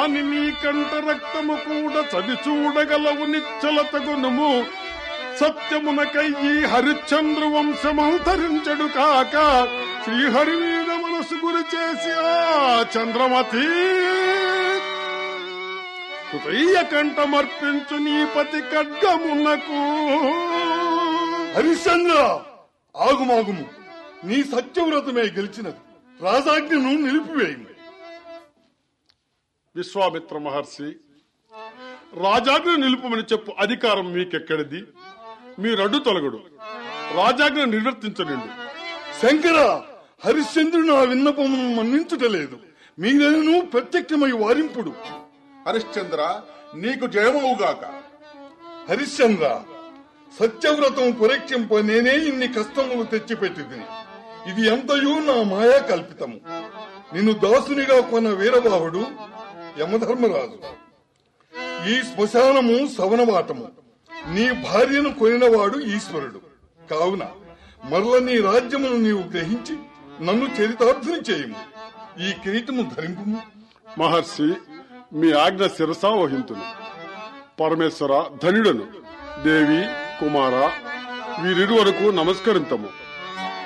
కాని నీ కంట రక్తము కూడా చవి చూడగలవు నిచ్చల తగునుము సత్యమునకై ఈ హరిశ్చంద్ర వంశమంతరించడు కాక శ్రీహరి మీద మనసు గురి చేసి ఆ చంద్రమతి హృదయ కంఠమర్పించు నీ పతి ఖడ్గమునకు హరిశ్చంద్ర ఆగుమాగుము నీ సత్యవ్రతమే గెలిచినది రాజాజ్ఞను నిలిపివేయండి విశ్వామిత్ర మహర్షి రాజాజ్ఞ నిలుపమని చెప్పు అధికారం మీకెక్కడిది మీరడ్డు తొలగడు రాజాజ్ఞ నిర్వర్తించండి శంకర హరిశ్చంద్రుడు ఆ విన్నపమును మన్నించుటలేదు మీరెను ప్రత్యక్షమై వారింపుడు హరిశ్చంద్ర నీకు జయమవుగాక హరిశ్చంద్ర సత్యవ్రతం పురక్షింప నేనే ఇన్ని కష్టములు తెచ్చిపెట్టింది ఇది ఎంతయూ నా మాయా కల్పితము నిన్ను దాసునిగా కొన్న వీరబాహుడు యమధర్మరాజు ఈ శ్మశానము సవనవాటము నీ భార్యను కొనినవాడు ఈశ్వరుడు కావున మరల నీ రాజ్యమును నీవు గ్రహించి నన్ను చరితార్థుని చేయము ఈ కిరీటము ధరింపు మహర్షి మీ ఆజ్ఞ శిరసా వహింతును పరమేశ్వర ధనుడను దేవి కుమార వీరిరువరకు నమస్కరింతము